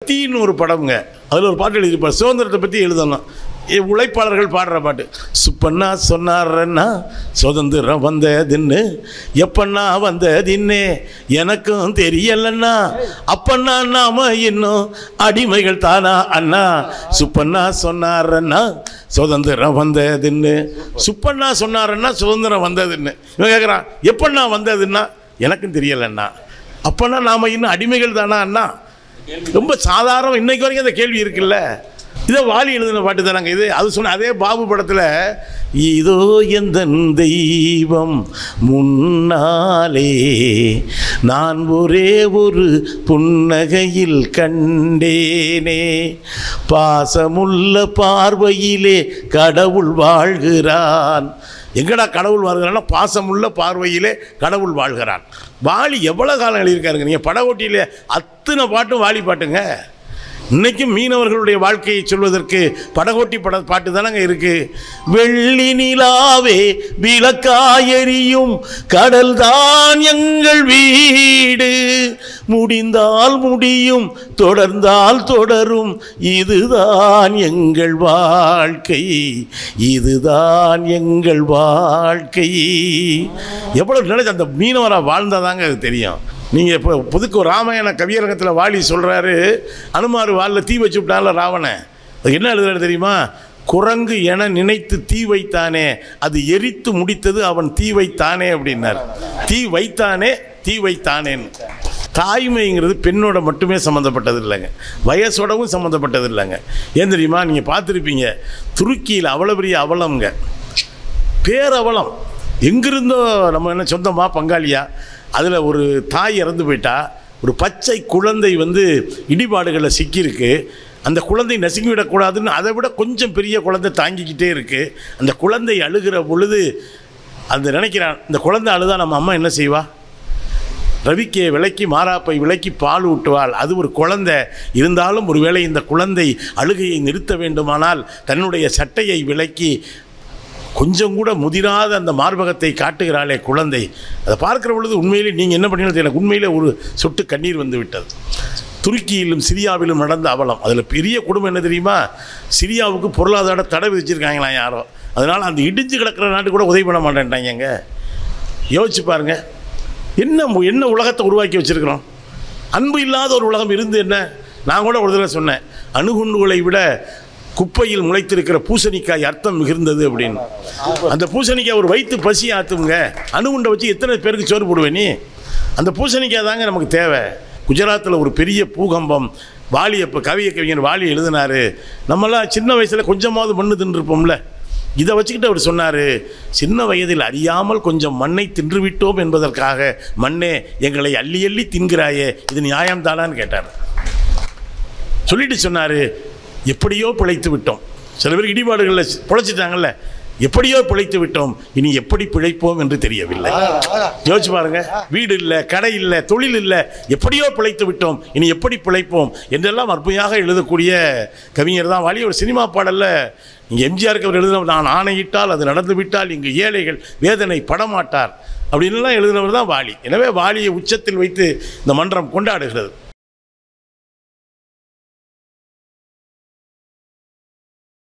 கத்தின்னு ஒரு படம்ங்க அதில் ஒரு பாட்டு எழுதியிருப்பார் சுதந்திரத்தை பற்றி எழுதணும் இ- உழைப்பாளர்கள் பாடுற பாட்டு சுப்பண்ணா சொன்னாரண்ணா சுதந்திரம் வந்ததுன்னு எப்பண்ணா வந்ததுன்னு எனக்கும் தெரியலண்ணா அப்பண்ணா நாம இன்னும் அடிமைகள் தானா அண்ணா சுப்பண்ணா சொன்னாரண்ணா சுதந்திரம் வந்ததுன்னு சுப்பண்ணா சொன்னாரண்ணா சுதந்திரம் வந்ததுன்னு இவன் கேட்குறான் எப்பண்ணா வந்ததுன்னா எனக்கும் தெரியலண்ணா அப்பண்ணா நாம இன்னும் அடிமைகள் தானா அண்ணா ரொம்ப சாதாரணம் இன்னைக்கு வரைக்கும் அந்த கேள்வி இருக்குல்ல இதை வாலி எழுதின பாட்டு தானாங்க இது அது சொன்ன அதே பாபு படத்தில் இதோ எந்த தெய்வம் முன்னாலே நான் ஒரே ஒரு புன்னகையில் கண்டேனே பாசமுள்ள பார்வையிலே கடவுள் வாழ்கிறான் எங்கடா கடவுள் வாழ்கிறான்னா பாசமுள்ள பார்வையிலே கடவுள் வாழ்கிறான் வாலி எவ்வளோ காலம் எழுதியிருக்காருங்க நீங்கள் படகோட்டியிலே அத்தனை பாட்டும் வாலி பாட்டுங்க இன்னைக்கும் மீனவர்களுடைய வாழ்க்கையை சொல்வதற்கு படகோட்டி பட பாட்டு தானங்க இருக்கு வெள்ளி நிலாவே விளக்காயெறியும் கடல் தான் எங்கள் வீடு முடிந்தால் முடியும் தொடர்ந்தால் தொடரும் இதுதான் எங்கள் வாழ்க்கை இதுதான் எங்கள் வாழ்க்கை எவ்வளவு நினைச்சு அந்த மீனவராக வாழ்ந்தாதாங்க அது தெரியும் நீங்கள் இப்போ புதுக்கு ராமாயண கவியரங்கத்தில் வாலி சொல்கிறாரு அனுமார் வாலில் தீ வச்சு விட்டான்ல ராவணன் அது என்ன எழுதுறாரு தெரியுமா குரங்கு என நினைத்து தீ வைத்தானே அது எரித்து முடித்தது அவன் தீ வைத்தானே அப்படின்னார் தீ வைத்தானே தீ வைத்தானேன்னு தாய்மைங்கிறது பெண்ணோட மட்டுமே சம்மந்தப்பட்டது இல்லைங்க வயசோடவும் சம்மந்தப்பட்டது இல்லைங்க ஏன் தெரியுமா நீங்கள் பார்த்துருப்பீங்க துருக்கியில் அவ்வளோ பெரிய அவலம்ங்க பேரவலம் எங்கிருந்தோ நம்ம என்ன சொந்தமா பங்காளியா அதில் ஒரு தாய் இறந்து போயிட்டா ஒரு பச்சை குழந்தை வந்து இடிபாடுகளில் சிக்கியிருக்கு அந்த குழந்தை நசுங்கி விடக்கூடாதுன்னு அதை விட கொஞ்சம் பெரிய குழந்தை தாங்கிக்கிட்டே இருக்கு அந்த குழந்தை அழுகிற பொழுது அந்த நினைக்கிறான் இந்த குழந்தை அழுதா நம்ம அம்மா என்ன செய்வா ரவிக்கே விலைக்கு மாறாப்பை விலைக்கு பால் ஊட்டுவாள் அது ஒரு குழந்தை இருந்தாலும் ஒருவேளை இந்த குழந்தை அழுகையை நிறுத்த வேண்டுமானால் தன்னுடைய சட்டையை விலக்கி கொஞ்சம் கூட முதிராத அந்த மார்பகத்தை காட்டுகிறாளே குழந்தை அதை பார்க்கிற பொழுது உண்மையிலே நீங்கள் என்ன பண்ணீங்கன்னு தெரியல உண்மையிலே ஒரு சொட்டு கண்ணீர் வந்து விட்டது துருக்கியிலும் சிரியாவிலும் நடந்த அவலம் அதில் பெரிய குடும்பம் என்ன தெரியுமா சிரியாவுக்கு பொருளாதார தடை விதிச்சிருக்காங்களாம் யாரோ அதனால் அந்த இடிஞ்சு கிடக்கிற நாட்டு கூட உதவி பண்ண மாட்டேன்ட்டாங்க யோசிச்சு பாருங்க என்ன மு- என்ன உலகத்தை உருவாக்கி வச்சிருக்கிறோம் அன்பு இல்லாத ஒரு உலகம் இருந்து என்ன நான் கூட ஒரு தடவை சொன்னேன் அணுகுண்டுகளை விட குப்பையில் முளைத்திருக்கிற பூசணிக்காய் அர்த்தம் மிகுந்தது அப்படின்னு அந்த பூசணிக்காய் ஒரு வயிற்று பசி ஆத்துங்க அணுகுண்டை வச்சு எத்தனை பேருக்கு சோறு போடுவேன் நீ அந்த பூசணிக்காய் தாங்க நமக்கு தேவை குஜராத்தில் ஒரு பெரிய பூகம்பம் வாலி அப்போ கவிய கவிஞர் வாலி எழுதினாரு நம்மளாம் சின்ன வயசில் கொஞ்சமாவது மண்ணு தின்றுருப்போம்ல இதை வச்சுக்கிட்டு அவர் சொன்னார் சின்ன வயதில் அறியாமல் கொஞ்சம் மண்ணை தின்றுவிட்டோம் என்பதற்காக மண்ணே எங்களை அள்ளி அள்ளி தின்கிறாயே இது நியாயம்தானான்னு கேட்டார் சொல்லிட்டு சொன்னார் எப்படியோ பிழைத்து விட்டோம் சில பேர் இடிபாடுகளில் பிழைச்சிட்டாங்கல்ல எப்படியோ பிழைத்து விட்டோம் இனி எப்படி பிழைப்போம் என்று தெரியவில்லை யோசிச்சு பாருங்க வீடு இல்லை கடை இல்லை தொழில் இல்லை எப்படியோ பிழைத்து விட்டோம் இனி எப்படி பிழைப்போம் என்றெல்லாம் அற்புதமாக எழுதக்கூடிய கவிஞர் தான் வாலி ஒரு சினிமா பாடல்ல இங்கே எம்ஜிஆருக்கு அவர் எழுதின நான் ஆணையிட்டால் அது நடந்து விட்டால் இங்கு ஏழைகள் வேதனை படமாட்டார் அப்படின்லாம் எழுதினவர் தான் வாலி எனவே வாலியை உச்சத்தில் வைத்து இந்த மன்றம் கொண்டாடுகிறது